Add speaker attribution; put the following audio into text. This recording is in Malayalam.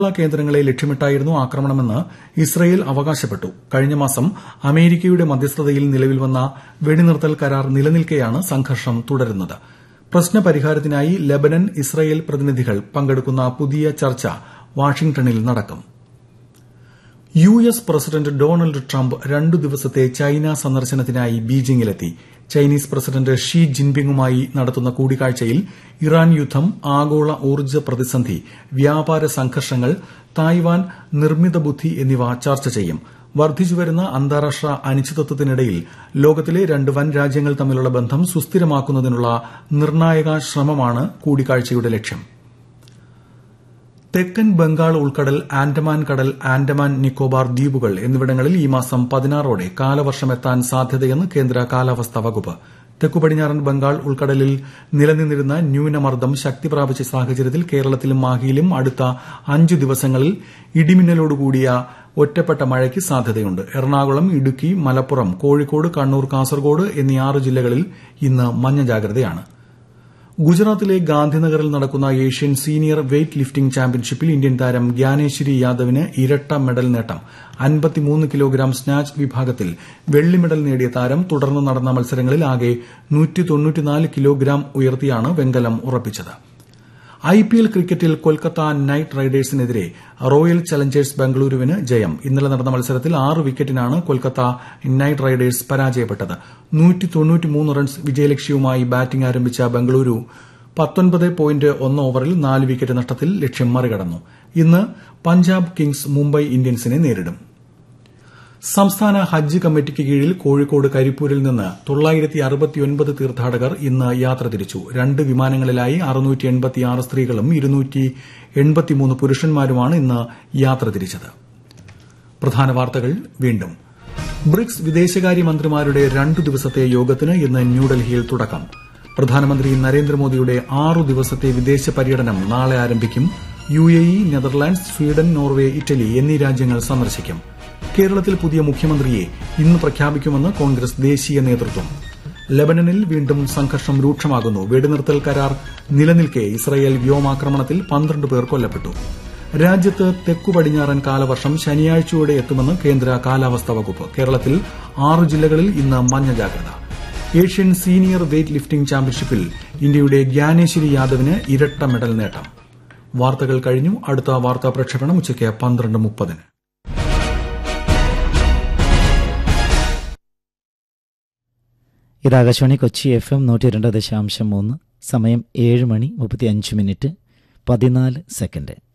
Speaker 1: കേന്ദ്രങ്ങളെ ലക്ഷ്യമിട്ടായിരുന്നു ആക്രമണമെന്ന് ഇസ്രയേൽ അവകാശപ്പെട്ടു കഴിഞ്ഞ മാസം അമേരിക്കയുടെ മധ്യസ്ഥതയിൽ നിലവിൽ വന്ന വെടിനിർത്തൽ കരാർ നിലനിൽക്കെയാണ് സംഘർഷം തുടരുന്നത് പ്രശ്നപരിഹാരത്തിനായി ലബനൻ ഇസ്രയേൽ പ്രതിനിധികൾ പങ്കെടുക്കുന്ന പുതിയ ചർച്ച വാഷിംഗ്ടണിൽ നടക്കും U S president Donald Trump രണ്ടു ദിവസത്തെ ചൈന സന്ദർശനത്തിനായി ബീജിംഗിലെത്തി ചൈനീസ് പ്രസിഡന്റ് ഷീ ജിൻപിങ്ങുമായി നടത്തുന്ന കൂടിക്കാഴ്ചയിൽ ഇറാൻ യുദ്ധം ആഗോള ഊർജ്ജ പ്രതിസന്ധി വ്യാപാര സംഘർഷങ്ങൾ തായ്വാൻ നിർമ്മിത ബുദ്ധി എന്നിവ ചർച്ച ചെയ്യും വർദ്ധിച്ചുവരുന്ന അന്താരാഷ്ട്ര അനിശ്ചിതത്വത്തിനിടയിൽ ലോകത്തിലെ രണ്ട് വൻ രാജ്യങ്ങൾ തമ്മിലുള്ള ബന്ധം സുസ്ഥിരമാക്കുന്നതിനുള്ള നിർണായക ശ്രമമാണ് കൂടിക്കാഴ്ചയുടെ ലക്ഷ്യം തെക്കൻ ബംഗാൾ ഉൾക്കടൽ ആൻഡമാൻ കടൽ ആൻഡമാൻ നിക്കോബാർ ദ്വീപുകൾ എന്നിവിടങ്ങളിൽ ഈ മാസം പതിനാറോടെ കാലവർഷമെത്താൻ സാധ്യതയെന്ന് കേന്ദ്ര കാലാവസ്ഥാ വകുപ്പ് തെക്കുപടിഞ്ഞാറൻ ബംഗാൾ ഉൾക്കടലിൽ നിലനിന്നിരുന്ന ന്യൂനമർദ്ദം ശക്തി പ്രാപിച്ച സാഹചര്യത്തിൽ കേരളത്തിലും മാഹിയിലും അടുത്ത അഞ്ചു ദിവസങ്ങളിൽ ഇടിമിന്നലോടുകൂടിയ ഒറ്റപ്പെട്ട മഴയ്ക്ക് സാധ്യതയുണ്ട് എറണാകുളം ഇടുക്കി മലപ്പുറം കോഴിക്കോട് കണ്ണൂർ കാസർഗോഡ് എന്നീ ആറ് ജില്ലകളിൽ ഇന്ന് മഞ്ഞ ജാഗ്രതയാണ് ഗുജറാത്തിലെ ഗാന്ധിനഗറിൽ നടക്കുന്ന ഏഷ്യൻ സീനിയർ വെയ്റ്റ് ലിഫ്റ്റിംഗ് ചാമ്പ്യൻഷിപ്പിൽ ഇന്ത്യൻ താരം ഗ്യാനേശ്വരി യാദവിന് ഇരട്ട മെഡൽ നേട്ടം അൻപത്തിമൂന്ന് കിലോഗ്രാം സ്നാച്ച് വിഭാഗത്തിൽ വെള്ളി മെഡൽ നേടിയ താരം തുടർന്ന് നടന്ന മത്സരങ്ങളിൽ ആകെ കിലോഗ്രാം ഉയർത്തിയാണ് വെങ്കലം ഉറപ്പിച്ചത് ഐപിഎൽ ക്രിക്കറ്റിൽ കൊൽക്കത്ത നൈറ്റ് റൈഡേഴ്സിനെതിരെ റോയൽ ചലഞ്ചേഴ്സ് ബംഗളൂരുവിന് ജയം ഇന്നലെ നടന്ന മത്സരത്തിൽ ആറ് വിക്കറ്റിനാണ് കൊൽക്കത്ത നൈറ്റ് റൈഡേഴ്സ് പരാജയപ്പെട്ടത് റൺസ് വിജയലക്ഷ്യവുമായി ബാറ്റിംഗ് ആരംഭിച്ച ബംഗളൂരു ഓവറിൽ നാല് വിക്കറ്റ് നഷ്ടത്തിൽ ലക്ഷ്യം മറികടന്നു ഇന്ന് പഞ്ചാബ് കിങ്സ് മുംബൈ ഇന്ത്യൻസിനെ നേരിടും സംസ്ഥാന ഹജ്ജ് കമ്മിറ്റിക്ക് കീഴിൽ കോഴിക്കോട് കരിപ്പൂരിൽ നിന്ന് തീർത്ഥാടകർ ഇന്ന് യാത്ര തിരിച്ചു രണ്ട് വിമാനങ്ങളിലായി സ്ത്രീകളും പുരുഷന്മാരുമാണ് ഇന്ന് യാത്ര തിരിച്ചത് പ്രധാന വാർത്തകൾ വീണ്ടും ബ്രിക്സ് വിദേശകാര്യമന്ത്രിമാരുടെ രണ്ടു ദിവസത്തെ യോഗത്തിന് ഇന്ന് ന്യൂഡൽഹിയിൽ തുടക്കം പ്രധാനമന്ത്രി നരേന്ദ്രമോദിയുടെ ആറു ദിവസത്തെ വിദേശ പര്യടനം നാളെ ആരംഭിക്കും U A E Netherlands Sweden Norway Italy എന്നീ രാജ്യങ്ങൾ സന്ദർശിക്കും കേരളത്തിൽ പുതിയ മുഖ്യമന്ത്രിയെ ഇന്ന് പ്രഖ്യാപിക്കുമെന്ന് കോൺഗ്രസ് ദേശീയ നേതൃത്വം ലബനനിൽ വീണ്ടും സംഘർഷം രൂക്ഷമാകുന്നു വെടിനിർത്തൽ കരാർ നിലനിൽക്കെ ഇസ്രയേൽ വ്യോമാക്രമണത്തിൽ പന്ത്രണ്ട് പേർ കൊല്ലപ്പെട്ടു രാജ്യത്ത് തെക്കു പടിഞ്ഞാറൻ കാലവർഷം ശനിയാഴ്ചയോടെ എത്തുമെന്ന് കേന്ദ്ര കാലാവസ്ഥാ വകുപ്പ് കേരളത്തിൽ ആറ് ജില്ലകളിൽ ഇന്ന് മഞ്ഞ ജാഗ്രത ഏഷ്യൻ സീനിയർ വെയ്റ്റ് ലിഫ്റ്റിംഗ് ചാമ്പ്യൻഷിപ്പിൽ ഇന്ത്യയുടെ ഗ്യാനേശ്വരി യാദവിന് ഇരട്ട മെഡൽ നേട്ടം വാർത്തകൾ കഴിഞ്ഞു അടുത്ത വാർത്താ പ്രക്ഷേപണം ഉച്ചയ്ക്ക് പന്ത്രണ്ട് മുപ്പതിന്
Speaker 2: ഇത് ആകാശവാണി കൊച്ചി എഫ് എം നൂറ്റി രണ്ട് ദശാംശം മൂന്ന് സമയം ഏഴ് മണി മുപ്പത്തി അഞ്ച് മിനിറ്റ് പതിനാല് സെക്കൻഡ്